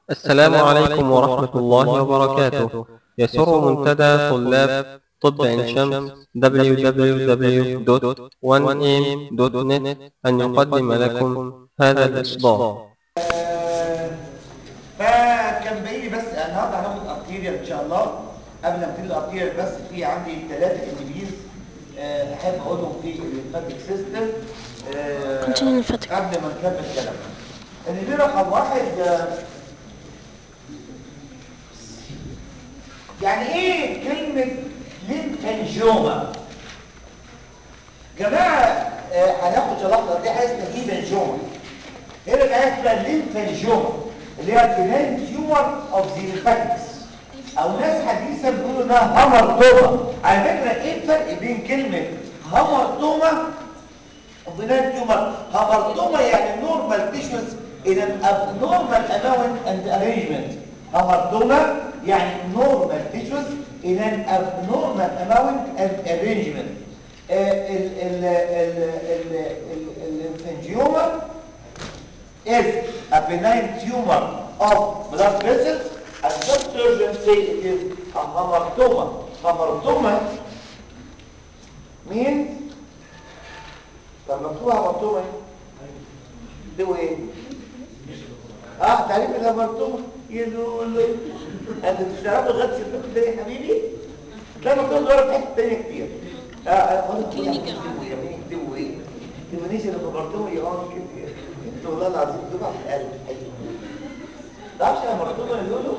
السلام عليكم ورحمة الله وبركاته يسر منتدى طلاب طب عين شمس www.1am.net أن يقدم لكم هذا الإصدار فكان باقي لي بس النهارده هناخد ارتيريال ان شاء الله قبل ما نبتدي الارتيريال بس في عندي ثلاثه انجليز احب اقولهم في الليمفاتيك سيستم Continue lymphatic. قبل ما نكمل كلامنا اللي رقم واحد آه، يعني ايه كلمه ليمفانجوما جماعه آه، هناخد شرحنا دي حاجه اسمها ليمفانجوما هنا بقى اسمها ليمفانجوما اللي هي البناين تيومر اوف ذا ليمفاتكس او ناس حديثا بيقولوا انها هامرتوما على فكره ايه الفرق بين كلمه هامرتوما وبناين تيومر هامرتوما يعني نورمال تيشوز in an abnormal amount and arrangement هامرتوما يعني normal tissues in an abnormal amount and arrangement ال ال ال ال ال الانفنجيوما is a benign tumor of blood vessels and some surgeons say it is a hamartoma. Hamartoma means طب مكتوب hamartoma ده ايه؟ اه تعريف الهامرتوما يقولوا انت مش تعرف لغايه الفكره ده يا حبيبي تلاقي مكتوب ضرب في حته ثانيه كتير اه انا خلاص كلينيكال يكتبوا ايه؟ تبنيش الهامرتوما يقعد كده انت والله العظيم دفع في القلب تعرفش الهامرتوما يقولوا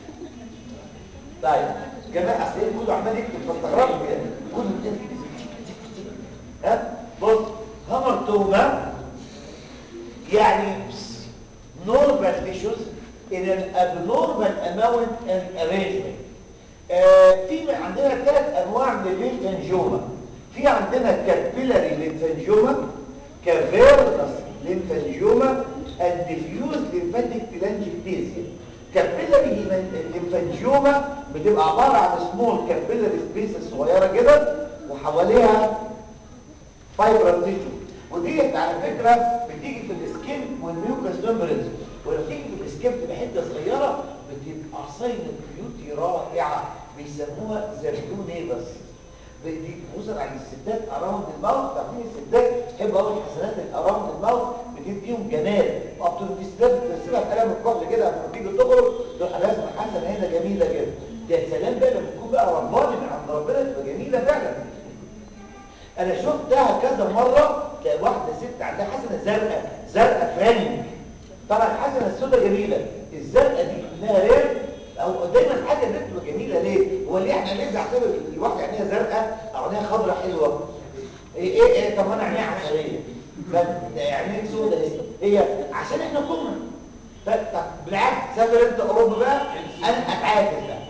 طيب جماعه اصل إيه كله عمال يكتب فاستغربوا كده كله كده ها بص هامرتوما يعني normal tissues in an abnormal amount and arrangement. آه في عندنا ثلاث انواع من الليمفانجوما. في عندنا كابيلاري ليمفانجوما، كافيرنس ليمفانجوما، and diffuse lymphatic telangiectasia. كابيلاري ليمفانجوما بتبقى عباره عن سمول كابيلاري سبيسز صغيره كده وحواليها فايبرال تيشو وديت على فكره بتيجي في السكين والميوكس ممبرنز ولما تيجي في السكين بتبقى حته صغيره بتبقى صين بيوتي رائعه بيسموها زبدون نيبس دي خصوصا عند الستات اراوند الماوث عارفين الستات تحب قوي الحسنات الاراوند الماوث بتديهم جمال ابطل في ستات بترسمها بقلم الكحل كده لما تيجي تخرج تروح لازم حسنه هنا جميله كده يا سلام بقى لما تكون بقى رباني من عند ربنا تبقى جميله فعلا انا شفتها كذا مره تلاقي واحده ست عندها حسنه زرقاء زرقاء فرنج طبعا الحسنه السوداء جميله الزرقاء دي كلها رير او دايما الحاجه دي بتبقى جميله ليه هو ليه احنا نرجع سبب الواحده عينيها زرقاء او عينيها خضراء حلوه ايه ايه, إيه طب انا عينيها عسليه عينيها سوداء هي هي عشان احنا كنا طب بالعكس سافر انت اوروبا بقى انا اتعافى بقى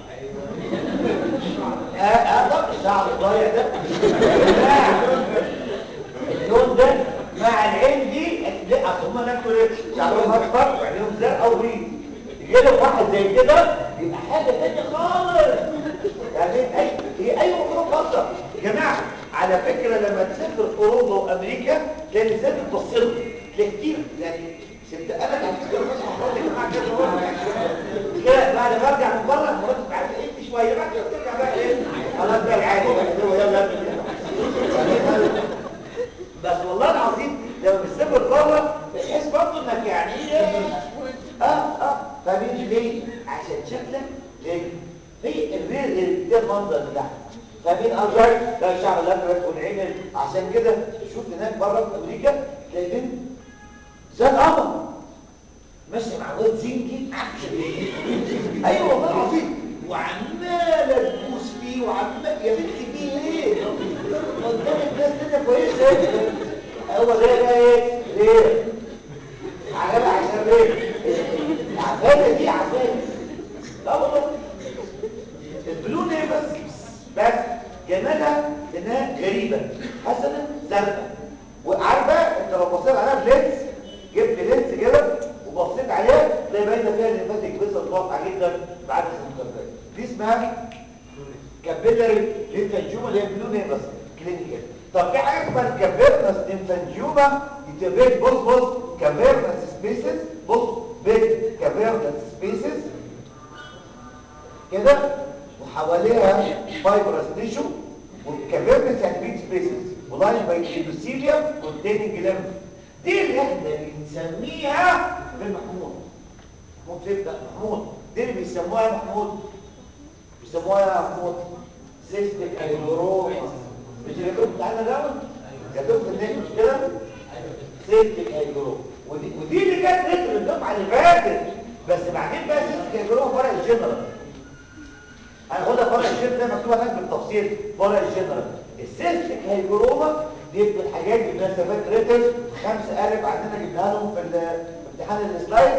اه اه طب الشعر الضايع ده اللون ده مع العين دي لا اصل هم ناكلوا ايه شعرهم اصفر وعينيهم زرقاء وبيض يجي لهم واحد زي كده يبقى حاجه ثانيه خالص يعني اي هي اي اوروبا اصلا يا جماعه على فكره لما تسافر اوروبا وامريكا تلاقي الناس بتبص لهم تلاقي كتير يعني ست انا كنت بقول لك يا جماعه كده كده بعد ما ارجع من بره مراتي تعالى انت شويه بقى كده ترجع بقى ايه خلاص بقى العادي بقى هو يلا بس والله العظيم لما بتسافر بره بتحس برضه انك يعني ايه اه اه فاهمين ليه عشان شكلك ليه هي الرير ده المنظر بتاعك فاهمين ارجع ده الشعر الازرق والعين عشان كده تشوف هناك بره في امريكا تلاقي بنت زي القمر ماشي مع واد زنجي ايوه والله العظيم وعماله تبوس فيه وعمال يا بنتي فيه ايه قدام الناس كده كويسه هو ده بقى ايه ليه عجبها عشان ليه العفانه دي عفانه لا والله البلون ايه بس بس جمالها انها غريبه حسنه زرقاء وعارفه انت لو بصيت عليها بلينس جبت لينس كده وبصيت عليها تلاقي باينه فيها الليمفاتيك فيسل واقعه جدا بعدد المكبرات دي اسمها كابيلاري ليمفانجوما اللي هي بلو نيمس كلينيكال طب في حاجه اسمها الكافيرنس ليمفانجوما دي بيج بص بص كافيرنس سبيسز بص بيج كافيرنس سبيسز كده وحواليها فايبرس تيشو والكافيرنس يعني بيت سبيسز ولاين باي اندوثيليوم كونتيننج ليمف دي اللي احنا بنسميها بالمحمود محمود فين ده محمود دي اللي بيسموها يا محمود بيسموها يا محمود سيستيك هيدروما مش اللي كنت بتاعنا الاول جاتوك في النجم مش كده سيستيك هيدروما ودي, ودي اللي كانت نتر الدفعه اللي فاتت بس بعدين بقى سيستيك هيدروما فرق الجنرال هناخدها فرق الجنرال زي ما مكتوبه هناك بالتفصيل فرق الجنرال السيستيك هيدروما دي من الحاجات اللي بنسبات ريتل خمسة ألف عندنا جبناها لهم في ال- في امتحان السلايد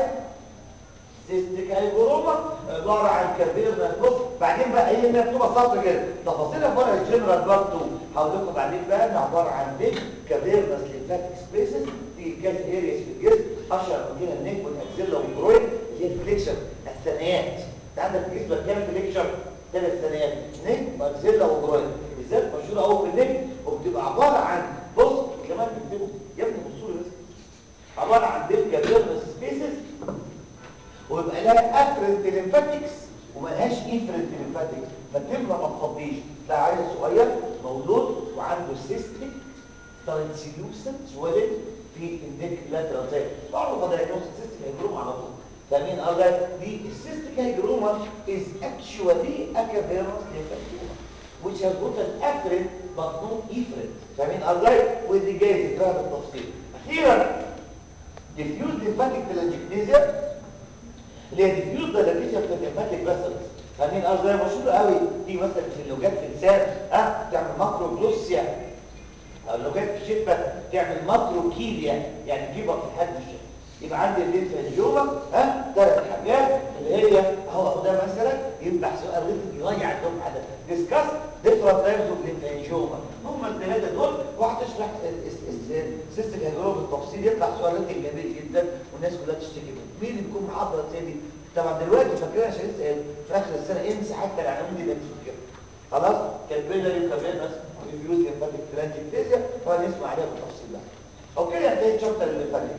سيستيك هايبروما عباره عن كافيرنا بص بعدين بقى هي اللي مكتوبه سطر كده تفاصيلها فرق الجنرال بارت 2 هقول لكم بعدين بقى انها عباره عن بيج كافيرنس ليمفاتيك سبيسز في كاس ارياس في الجسم اشهر من كده النيك والاكزيلا والجروين اللي هي الفليكشن الثنيات انت عندك في جسمك كام فليكشن ثلاث ثنيات نيك واكزيلا وجروين بالذات مشهوره قوي في النيك وبتبقى عباره عن بص كمان بيكتبوا يا ابني بصوا لي بس عباره عن بيج كافيرنس سبيسز ويبقى لها افرنت ليمفاتكس وما لهاش افرنت ليمفاتكس فتبقى ما تفضيش ده عيل صغير مولود وعنده سيستيك ترانسلوسنت سويلنج في النيك لاترال سايد بعرف دايجنوز سيستيك هيجروما على طول فاهمين قصدي دي السيستيك هيجروما is actually a cavernous lymphoma which has got an afferent but no efferent فاهمين قصدي ودي جايز فيها بالتفصيل اخيرا diffuse lymphatic telangiectasia اللي هي ديفيوز دايلاتيشن في الليمفاتيك فيسلز فاهمين قصدي زي مشهور قوي دي مثلا في اللوجات في اللسان ها تعمل ماكرو جلوسيا او اللوجات في الشفه تعمل ماكرو كيليا يعني كبر في الحجم الشفه يبقى عندي الليمفانجيوما ها ثلاث حاجات اللي هي اهو ده مثلا ينبح سؤال ريتم يضيع الدفعه ده ديسكاس ديفرنت تايبس اوف ليمفانجيوما هم الثلاثه دول وهتشرح سيستم هيجروم بالتفصيل يطلع سؤال ريتم جميل جدا والناس كلها تشتكي منه مين اللي بيكون محضر زي دي طبعا دلوقتي فاكرين عشان لسه في اخر السنه انسى حتى العناوين دي ده مش فاكرها خلاص كالبيلاري وكابينس ريفيوز ليمفاتيك ترانجكتيزيا وهنسمع عليها بالتفصيل بقى اوكي انتهيت شابتر الليمفاتيك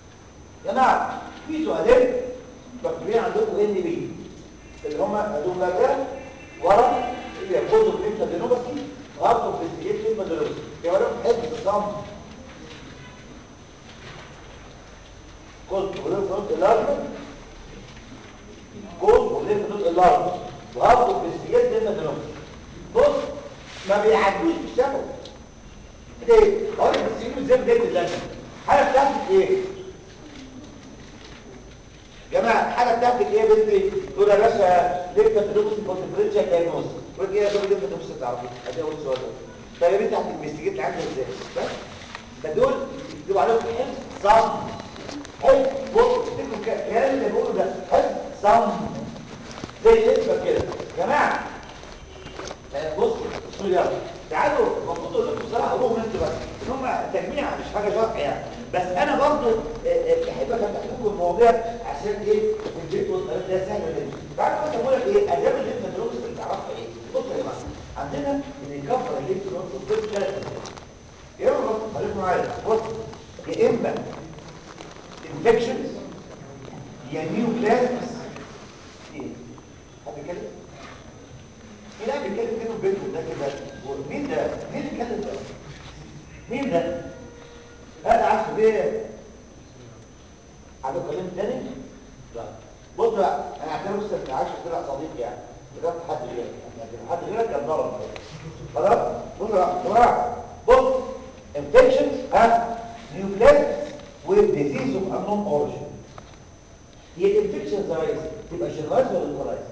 يا جماعه في سؤالين مكتوبين عندكم ان بي اللي هم هدول بقى ورا اللي يفوزوا بالانترفينوباسي وهبطوا بالانتجيت للمدروس يوريهم حفظ صم كنت وليف نوت الارمن كنت وليف نوت الارمن وهبطوا بالانتجيت للمدروس بص ما بيعدوش بالشفوي ليه؟ هقول لك السنين ازاي بدايه اللجنه الحاله بتاعتك ايه؟ جماعه الحاله بتاعتك ايه يا بنتي تقول يا باشا ليه تدوس الكونفرنشال دايجنوز قلت ايه يا دكتور ليه تدوس تعرفي ادي اول سؤال طيب يا بنتي هتنفستيجيت عندك ازاي بس فدول يكتبوا عليهم حفظ صم حفظ بص افتكروا الكلام اللي بقوله ده حفظ صم زي اسمك كده يا جماعه بصوا بصوا يلا تعالوا المفروض اقول لكم بصراحه قولهم انتوا بس ان هم تجميع مش حاجه شرح يعني بس انا برضو بحب افتح لكم المواضيع عشان ايه في البيت والطريق ده سهل جدا تعالوا مثلا اقول لك ايه اداب الليمف نودز اللي تعرفها ايه بصوا يا جماعه عندنا ان يكفر الليمف نودز في ثلاث يا اما خليكم معايا بص يا اما انفكشنز يا نيو بلازمز ايه حد بيتكلم في لا بيتكلم كده وبينهم ده كده مين ده مين اللي بيتكلم ده مين ده هذا عارف ايه عندك كلام تاني لا بص بقى انا اعتبر بس ان عايش طلع صديق يعني بجد حد غيرك يعني حد غيرك كان ضرب خلاص بص بقى بسرعه بص انفكشنز ها نيوبلازمز with disease of unknown origin هي الانفكشنز رايز تبقى جنرايز ولا لوكالايز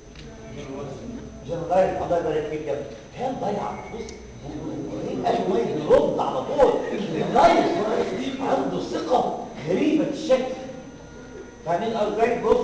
جنرايز الله يبارك فيك يا كان ضيع بص قال ما يرد على طول اللايف عنده ثقه غريبه الشكل فاهمين ازاي بص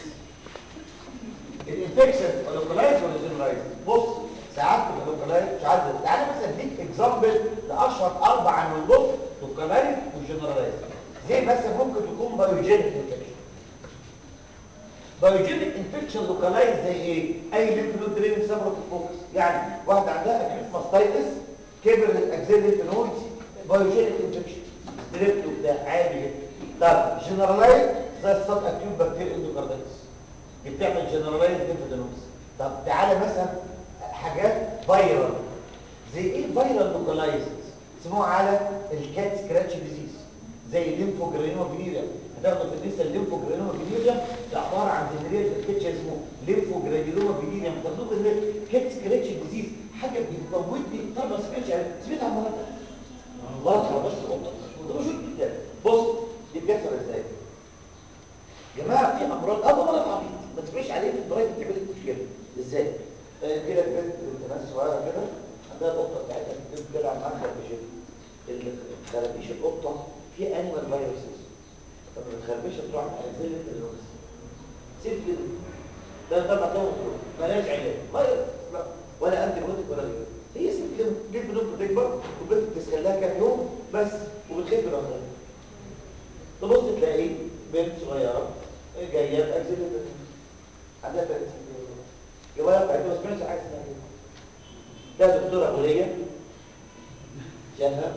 الانفكشن لوكالايز ولا جنرايز بص ساعات تبقى لوكالايز مش عارف تعالى مثلا اديك اكزامبل لاشهر اربع عناوين بص لوكالايز وجنرالايز زي مثلا ممكن تكون بايوجينيك انفكشن بايوجينيك انفكشن لوكالايز زي ايه اي ليمف نود درين سبرة الفوكس يعني واحد عندها اكيوت ماستايتس كبر الاكزيل ليمف نود بايوجينيك انفكشن ستريبت وبتاع عادي جدا طب جنرالايز زي السب اكيوت بكتيريا اندوكاردايتس دي بتعمل جنرالايز ليمف نودز طب تعالى مثلا حاجات فايرال زي ايه فايرال لوكالايزد اسموها على الكات سكراتش ديزيز زي الليمفوجرانيوما فينيريا هتاخده في النساء الليمفوجرانيوما فينيريا ده عباره عن جنريال انفكشن اسمه ليمفوجرانيوما فينيريا بتاخدوه في الكات سكراتش ديزيز حاجه بتموتني طب ما سمعتش عنها سمعت عن مرض مرض بس القطه ده مشهور جدا بص دي بتحصل ازاي يا جماعه في امراض اه مرض عبيط ما تسمعش عليه في البرايت تعمل لك مشكله ازاي آه كده بنت بنت ناس صغيره كده عندها القطه بتاعتها بتبقى كده على المنخر بشده الخرابيش القطه في انيمال فيروسز طب الخربشه تروح على زي الفيروس سيب كده ده طبعا ده مالهاش علاج فيروس لا ولا انتي بيوتيك ولا غيره هي سيب كده جيت بنوم بتكبر وبنت بتسخن لها كام يوم بس وبتخف لوحدها تبص تلاقي بنت صغيره جايه باكزيلة عندها 30 يا ولد بعد ما سمعتش حاجه اسمها كده ده دكتوره وليه شافها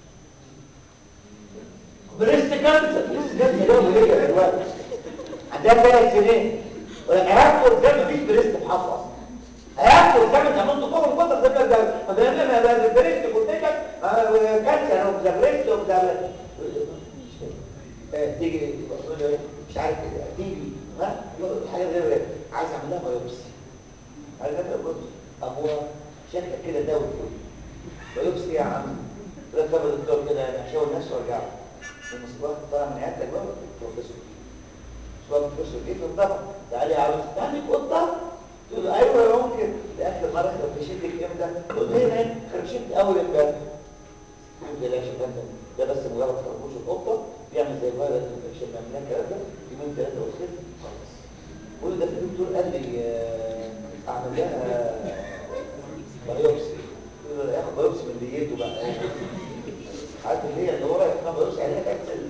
بريست كانسر بريست كانسر يوم وليه دلوقتي عندها ثلاث سنين هياخدوا قدام مفيش بريست محفظ هياخدوا قدام انت ممكن تقوم بطل ده ده طب انا ما بريست قلت لك كانسر وده بريست وده تيجي تقول له مش عارف كده تيجي ها يقول حاجه غير عايز اعمل لها بايوبسي عايز اعمل بايوبسي ابوها شكلك كده داوي بايوبسي يا عم ركب الدكتور كده انا هشاور نفسي وارجع له المصباح طالع من عيادتك بقى بروفيسور سؤال بروفيسور ايه في الطبع تعالي يا عاوز عندك قطه تقول له ايوه ممكن لاخر مره خربشتك امتى تقول له هنا خربشت اول امبارح تقول له لا شوف انت ده بس مجرد خربوش القطه بيعمل زي فايروس انفكشن بيعمل لها الكلام ده يومين ثلاثه وخلص خلاص قول ده في دكتور قال لي اعمل لها بايوبسي يقول له ياخد بايوبسي من ديته بقى عارف اللي هي اللي ورا اسمها بايوبسي عليها كانسل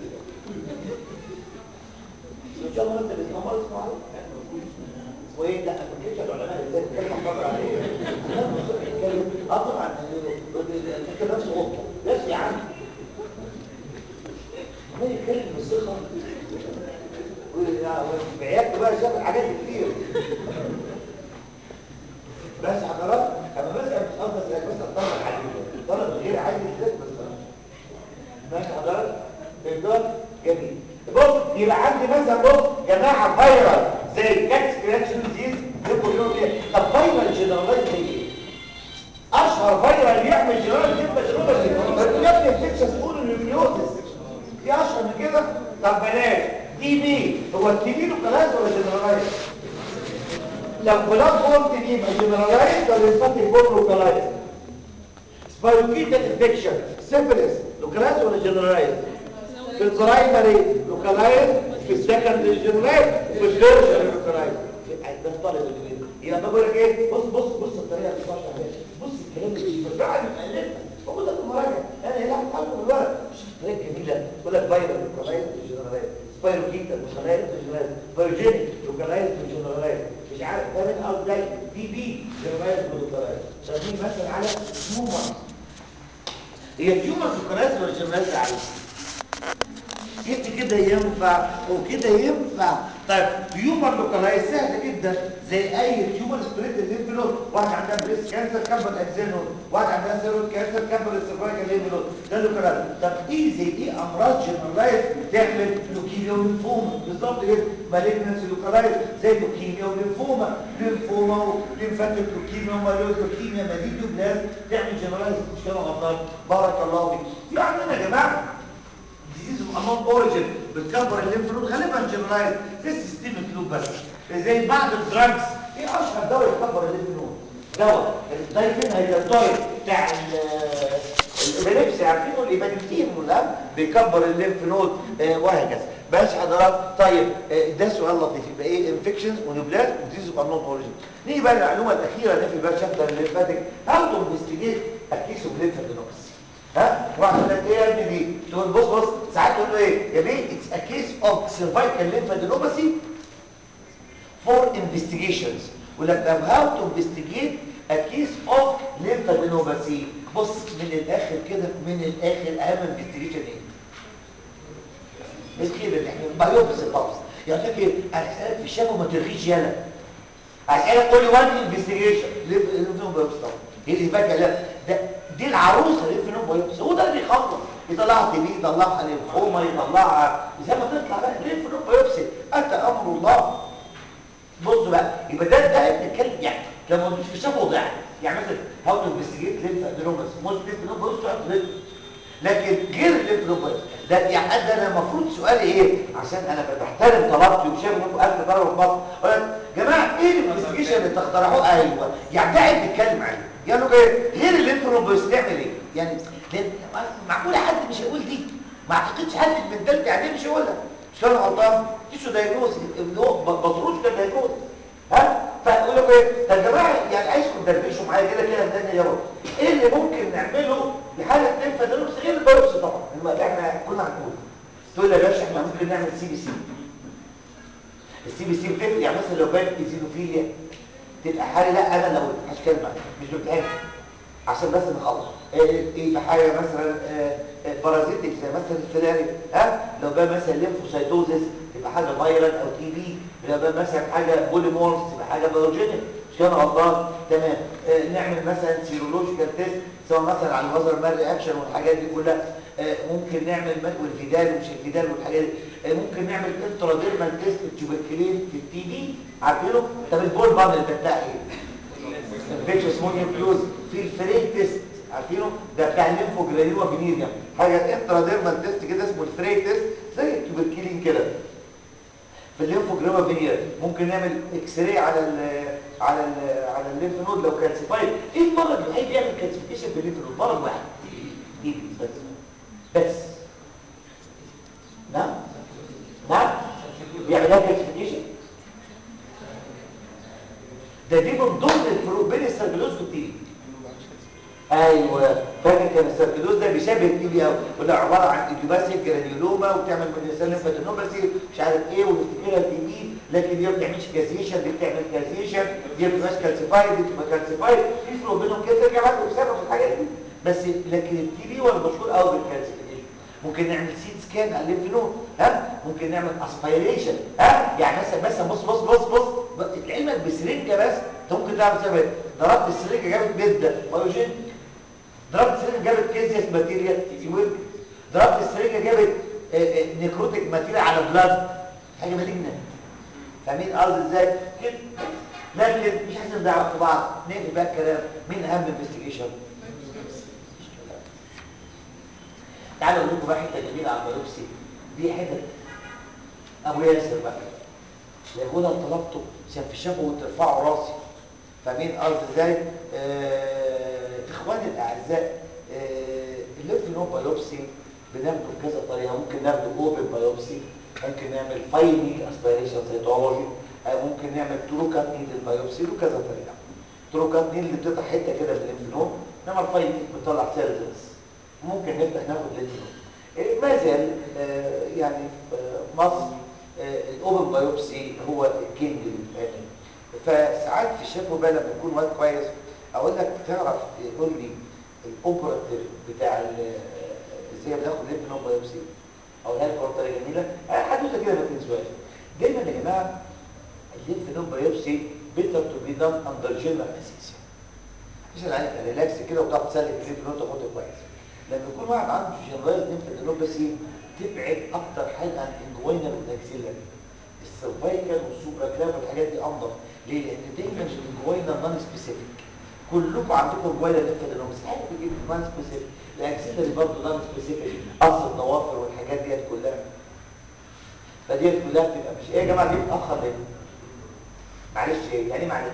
ان شاء الله انت باسم مرض اسمه عليه اسمه ايه لا ما كنتش العلماء ازاي بيتكلموا عن قدر عليه اه طبعا فاكر نفسه قطه بس يا عم ما يتكلم بالثقه بعيادته بقى شاف حاجات كتير بس حضرات انا بسال مش قصدي اسالك بس اطلع عليه طلب غير عادي ازاي بس ماشي حضرات بالدور جميل بص يبقى عندي مثلا بص جماعه فايرال زي كاتس كريكشن ديزيز يبقوا يقولوا كده طب فايرال جنرالايز زي ايه؟ اشهر فايرال يعمل جنرال تبقى جنرال يا ابني انفكشن تقول النيوكليوزس في اشهر من كده طب بلاش تي بي هو التي بي لوكالايز ولا جنرالايز لو بلاد بورد دي يبقى جنرالايز ولا ليمفاتيك بورد لوكالايز سبايروكيتال انفكشن سيفيلس لوكالايز ولا جنرالايز في البرايمري لوكالايز في السكندري جنرالايز في الثيرد لوكالايز ده الطالب اللي يبقى بقول لك ايه بص بص بص الطريقه اللي بتشرح بيها بص الكلام اللي بالفعل مؤلفها موجوده في المراجع انا هي لحد قلبه بالورق شوف طريقه جميله يقول لك فايرال لوكالايز جنرالايز سبايروكيتال لوكالايز جنرالايز بايوجينيك لوكالايز جنرالايز مش عارف ده من او ده دي بي جنرالايز لوكالايز شغالين مثلا على تيومر هي التيومر لوكالايز ولا جنرالايز عليه جبت كده ينفع وكده ينفع طيب تيومر لوكالايز سهله جدا زي اي تيومر سبريد الليمف نود واحد عندها بريست كانسر كبر اكزين نود واحد عندها سيروت كانسر كبر السيرفايكال ليمف نود ده لوكالايز طب ايه زي ايه امراض جنرالايز تعمل لوكيميا وليمفوما بالظبط كده مالجنسي لوكالايز زي لوكيميا وليمفوما ليمفوما وليمفاتيك لوكيميا ومالوز لوكيميا ماليديو بلاز تعمل جنرالايز مش كده غلطان بارك الله فيك في عندنا يا جماعه ديزيز امون اوريجين بتكبر الليمف نود غالبا جنرالايز زي سيستميك لوب بس زي بعض الدراجز ايه اشهر دواء يكبر الليمف نود دواء الدايفين هيدرويد بتاع الابيليبسي عارفينه الايبانكتين ولا بيكبر الليمف نود آه وهكذا ماشي حضرات طيب آه ده سؤال لطيف يبقى ايه انفكشنز ونيوبلاز وديزيز امون اوريجين نيجي بقى للمعلومه الاخيره اللي في بقى شابتر الليمفاتيك هاو تو انفستيجيت اكيس اوف ليمفادينوباثي ها واحد يقول لك ايه يا ابني دي تقول بص بص ساعات تقول له ايه يا بيه اتس ا كيس اوف سيرفايكال ليمفادينوباثي فور انفستيجيشنز يقول لك طب هاو تو انفستيجيت ا كيس اوف ليمفادينوباثي بص من الاخر كده من الاخر اهم انفستيجيشن ايه مش كده اللي احنا بايوبسي خالص يعني لك ايه انا هسالك في الشفا وما ترغيش يالا عشان تقول لي وان انفستيجيشن ليف نوم بايوبسي طبعا هي اللي بقى لا ده دي العروسه ليف نوم بايوبسي هو ده اللي بيخلص يطلعها تي بي يطلعها ليمفوما يطلعها زي ما تطلع بقى ليف نوم بايوبسي اتى امر الله بص بقى يبقى ده ده بنتكلم يعني لو ما قلتش في شافه ضعف يعني مثلا هاو تو انفستيجيت ليف ادينوماس موست ليف نوم بايوبسي لكن غير الليف نوم بايوبسي ده يعني ده انا المفروض سؤالي ايه عشان انا بحترم طلبتي وشايف انكم الف طلبه في مصر يا جماعه ايه الانفستيجيشن اللي تخترعوه ايوه يعني ده عيب نتكلم عليه يعني ايه غير الليف نوم بايوبسي نعمل ايه يعني معقوله حد مش هيقول دي ما اعتقدش حد من ثالثه اعدادي مش هيقولها مش انا غلطان تيشو دايجنوز بطروش كان دايجنوز ها فاقول لكم ايه طب يا جماعه يعني عايزكم تدردشوا معايا كده كده مدني يا رب ايه اللي ممكن نعمله لحاله ليمفادينوبس غير البيوبسي طبعا لما احنا كنا هنقول تقول لي يا باشا احنا ممكن نعمل سي بي سي السي بي سي بتفرق يعني مثلا لو باين ايزينوفيليا تبقى حاله لا انا لو مش كلمه مش بتعمل عشان بس نخلص ايه حاجه مثلا بارازيتك زي مثلا الفلاري ها لو بقى مثلا ليمفوسايتوزيس تبقى حاجه فيرال او تي بي لو بقى مثلا حاجه بوليمورس تبقى حاجه بايوجينيك مش كده غلطان تمام آه نعمل مثلا سيرولوجيكال تيست سواء مثلا على الوزر مال رياكشن والحاجات دي كلها آه ممكن نعمل والفيدال ومش الفيدال والحاجات دي آه ممكن نعمل انتراديرمال تيست التوبركلين في التي بي عارفينه طب البول بانل ده بتاع ايه الفيتشس مونيوكلوز في الفري تيست عارفينه ده بتاع الليمفوجرانيوما فينيريا حاجه انتراديرمال تيست كده اسمه الفري تيست زي التوبركلين كده في الليمفوجرانيوما فينيريا ممكن نعمل اكس راي على ال على ال على الليمف نود لو كالسيفايد ايه المرض الوحيد بيعمل كالسيفيكيشن في الليمف نود مرض واحد دي بس بس نعم نعم بيعملها كالسيفيكيشن ده دي من ضمن الفروق بين السيركلوز والتي ايوه فاكر كان السيركلوز ده بيشابه التي بي قوي وده عباره عن ايديوباسيك جرانيولوما وبتعمل ميديسال ليمفاتينوباسي مش عارف ايه ونفتكرها التي بي لكن دي ما بتعملش كازيشن دي بتعمل كازيشن دي ما بتبقاش كالسيفايد دي بتبقى كالسيفايد في فروق بينهم كده ترجع بعد وتسبب الحاجات دي بس لكن التي بي هو المشهور قوي بالكالسيفيكيشن ممكن نعمل سيت سكان على الليمف نود ها ممكن نعمل اسبيريشن ها يعني مثلا مثلا بص بص بص بص لعلمك بسرنجه بس انت ممكن تعمل زي ضربت السرنجه جابت بيدا بايوجين ضربت السرنجه جابت كيزيس ماتيريال يويب ضربت السرنجه جابت نيكروتيك ماتيريال على بلاد حاجه مالجنه فاهمين قصدي ازاي كده لكن مش عايزين ندعوا في بعض نقفل بقى الكلام مين اهم انفستيجيشن تعالوا اقول لكم بقى حته جميله على البيوبسي دي حته ابو ياسر بقى يقول انا طلبته عشان في الشفه وترفعوا راسي فاهمين قصدي ازاي آه اخواني الاعزاء آه الليمف نود بايوبسي بناخده بكذا طريقه ممكن ناخده اوبن بايوبسي ممكن نعمل فاينيك اسبيريشن سيتولوجي آه ممكن نعمل تروكات نيدل بايوبسي له كذا طريقه تروكات نيدل بتقطع حته كده من الليمف نود انما الفاينيك بتطلع سيلز بس ممكن نفتح ناخد ليمف نود ما زال آه يعني في مصر الاوبن بايوبسي هو الكينج للفعل فساعات في الشفه بقى لما يكون وقت كويس اقول لك تعرف قول لي الاوبراتيف بتاع ازاي بناخد ليمف نود بايوبسي او هي طريقه جميله حدوته كده ما تنسوهاش دايما يا جماعه الليمف نود بايوبسي بيتر تو بي دان اندر جنرال اسيسيا مش العين ريلاكس كده وتقعد تسلك الليمف نود تاخده كويس لما يكون واحد عنده جنرالايز ليمف نود بس تبعد اكتر حاجه عن الانجوينال والاكسيلري السيرفايكال والسوبراكلاب والحاجات دي انضف ليه لان دايما الانجوينال نون سبيسيفيك كلكم عندكم انجوينال ليمفادينومس عارف بيجيب نون سبيسيفيك الاكسيلري برضه نون سبيسيفيك قص الضوافر والحاجات ديت كلها فديت كلها بتبقى مش ايه يا جماعه ليه متاخر ليه معلش ايه يعني معلش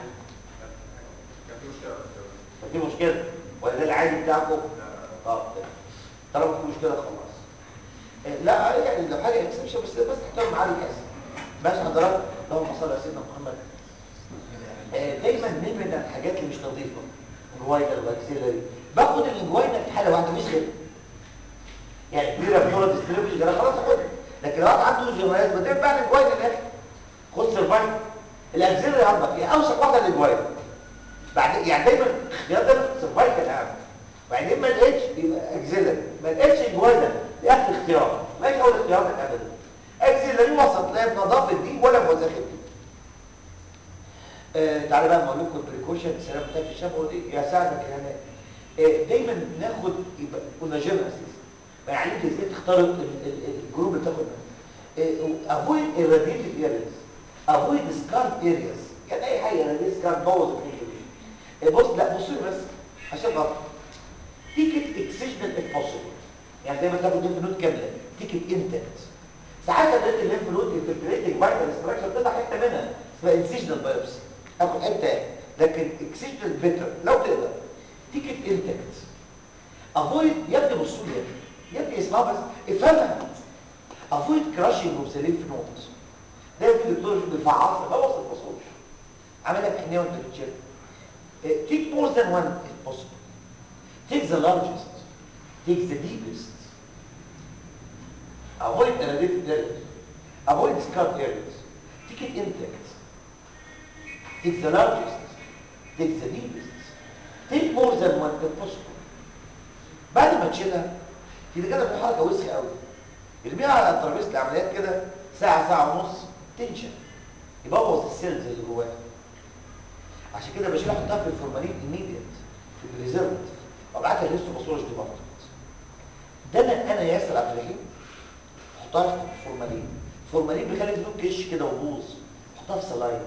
في مشكله ولا ده العادي بتاعكم اه طالما في مشكله خلاص لا يعني لو حاجه اكسبشن بس بس تحترم معاه الكاس ماشي حضرتك اللهم صل على سيدنا محمد دايما نبعد عن الحاجات اللي مش نظيفه الجواينر والاكسيلري باخد الجواينر في حاله واحده مش غير يعني كبيره بصوره ديستريبيوشن انا خلاص اخدها لكن لو واحد عنده جمعيات بتبقى بقى الجواينر الاخر خد سيرفايف الاكسيلري عندك هي اوسط واحده للجواينر بعد يعني دايما اختيار ده سيرفايف الاهم بعدين ما لقيتش يبقى اكسيلري ما لقيتش الجواينر دي اخر اختيار ما هي اول اختياراتك ابدا اكسلري وسط لا بنظافه دي ولا بوساخه دي آه تعالى بقى اقول لكم البريكوشن السلام بتاع الشفوي دي يساعدك يعني آه دايما ناخد يبقى كنا جيم اساسا يعني انت ازاي تختار ال- ال- الجروب اللي تاخد منه افويد irradiated areas افويد scarred areas يعني اي حاجه يعني سكار بوظ الفيجن بص لا بصوا لي بس عشان خاطر تيكت اكسجنال اف بوسيبل يعني زي ما تاخد ليمف نود كامله تيكت انتكت ساعات لقيت الليمف نود انفلتريتنج فايتال ستراكشر بتطلع حته منها اسمها انسيجنال بايوبسي اخد حته لكن اكسجنال بيتر لو تقدر تيكت انتكت افويد يا ابني بصوا لي يا ابني اسمع بس افهمها افويد كراشنج اوف ذا ليمف نودز ده في دكتور بيفعص بوظ الفصول عملها بحنيه وانت بتشيل take more than one if possible take the largest take the deepest avoid the related areas avoid scarred areas take it intact take the largest take the deepest take more than one if possible بعد ما تشيلها في كده في حركه وسخه قوي ارميها على ترابيزه العمليات كده ساعه ساعه ونص تنشف يبوظ السيلز اللي جواها عشان كده بشيل احطها في الفورمالين ايميديت في الريزيرفت وابعتها للهيستوباثولوجي ديبارتمنت ده انا انا ياسر عبد الرحيم احطها في الفورمالين الفورمالين بيخلي الفلوس كش كده وبوظ احطها في سلايد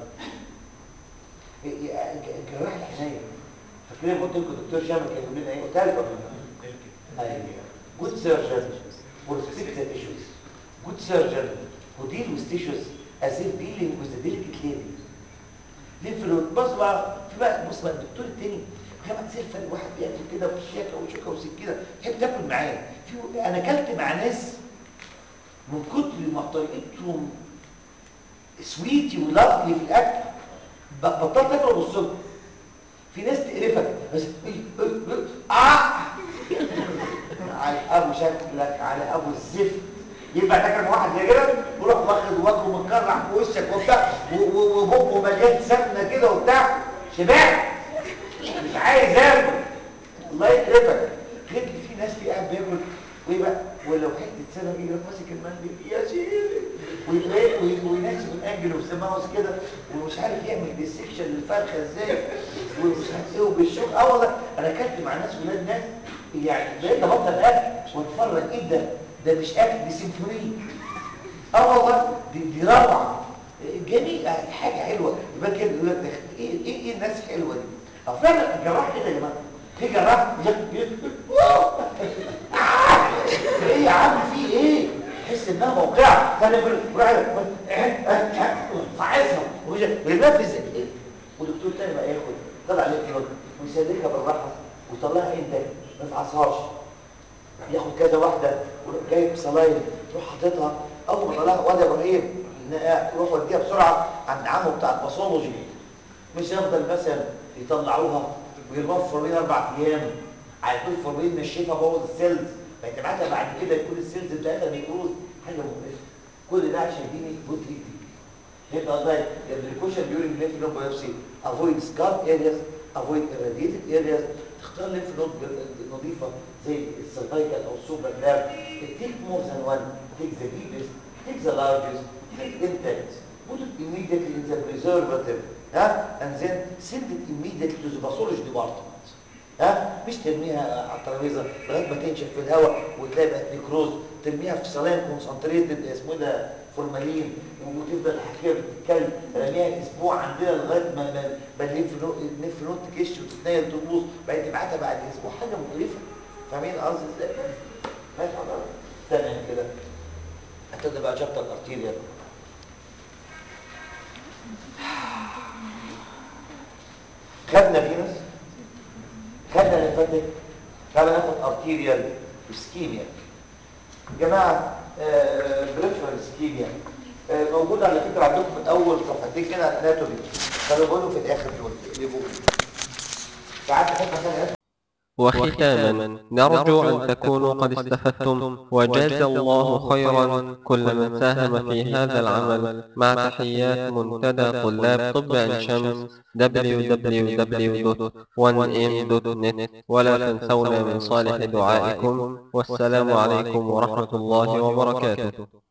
جراح العنايه فاكرين لما قلت لكم الدكتور شامل كان يقول لنا ايه قلت لكم ايوه جود سيرجن for specific issues good surgeon who deal with tissues as if dealing with the delicate lady ليه في الوقت بص بقى في بقى بص بقى الدكتور التاني كمان زي الفرق واحد بياكل كده بشياكه وشوكه وسكينه تحب تاكل معاه في انا اكلت مع ناس من كتر ما طريقتهم سويتي ولافلي في الاكل ب- بطلت اكل وابص لهم في ناس تقرفك بس اه على ابو شكلك على ابو الزفت يبقى تاكل مع واحد زي كده ويروح واخد وجهه متكرع في وشك وبتاع و- و- وبقه مليان سمنه كده وبتاع شبعت مش عايز اكل الله يكرمك غير إن في ناس في قاعد بياكل وايه بقى ولو حته سمك يجي يروح ماسك المنديل يا سيدي ويبقى وينزل الانجل اوف ذا ماوس كده ومش عارف يعمل ديسكشن للفرخه ازاي ومش عارف ايه وبالشوك اه والله انا اكلت مع ناس ولاد ناس يعني بقيت ابطل اكل واتفرج ايه ده ده مش اكل دي سيمفونيه اه والله دي دي روعه جميل حاجه حلوه يبقى كده يقول لك ده ايه ايه ايه الناس الحلوه دي اه فعلا الجراح كده يا جماعه في جراح يق- يق- ايه يا عم في ايه تحس انها موقعه ثاني يقول فعصها وينفذ ايه ودكتور تاني بقى ياخد طلع عليه كلوك ويسلكها بالراحه ويطلعها انت ما يفعصهاش ياخد كذا واحده ويروح جايب صلايل يروح حاططها اول ما طلعها واد ابراهيم يروح وديها بسرعه عند عمه بتاع الباثولوجي مش يفضل مثلا يطلعوها ويرموها في فورمين اربع ايام على طول فورمين نشفها بوظ السيلز فانت بعد كده يكون السيلز بتاعتها نيكروز حاجه مقرفه كل ده عشان يديني جود تريتمنت يبقى قصدي البريكوشن ديورنج ليمف نود بايوبسي افويد سكار ارياز افويد irradiated ارياز تختار ليمف نود نظيفه زي السيرفايكال او السوبر كلاب تيك مور ذان وان تيك ذا deepest take the largest take intact put it immediately in the preservative ها and then send it immediately to the pathology department ها مش ترميها على الترابيزه لغايه ما تنشف في الهواء وتلاقي بقت نيكروز ترميها في سلايم كونسنتريتد اسمه ده فورمالين وتفضل الحكايه بتتكلم رميها اسبوع عندنا لغايه ما ما ما الليمف نود الليمف نود تكش وتتنيل تبوظ بعدين تبعتها بعد اسبوع حاجه مقرفه فاهمين قصدي ازاي؟ ماشي حضرتك تمام كده هتبدا بقى شابتر الارتيريال خدنا فينس خدنا ليمفاتيك تعالى ناخد ارتيريال اسكيميا جماعه بريفرال اسكيميا موجود على فكره عندكم في اول صفحتين كده على الاناتومي كانوا بيقولوا في الاخر دول اقلبوه ساعات بحب مثلا وختاما نرجو أن تكونوا قد استفدتم وجاز الله خيرا كل من ساهم في هذا العمل مع تحيات منتدى طلاب طب عين شمس www.1m.net ولا تنسونا من صالح دعائكم والسلام عليكم ورحمة الله وبركاته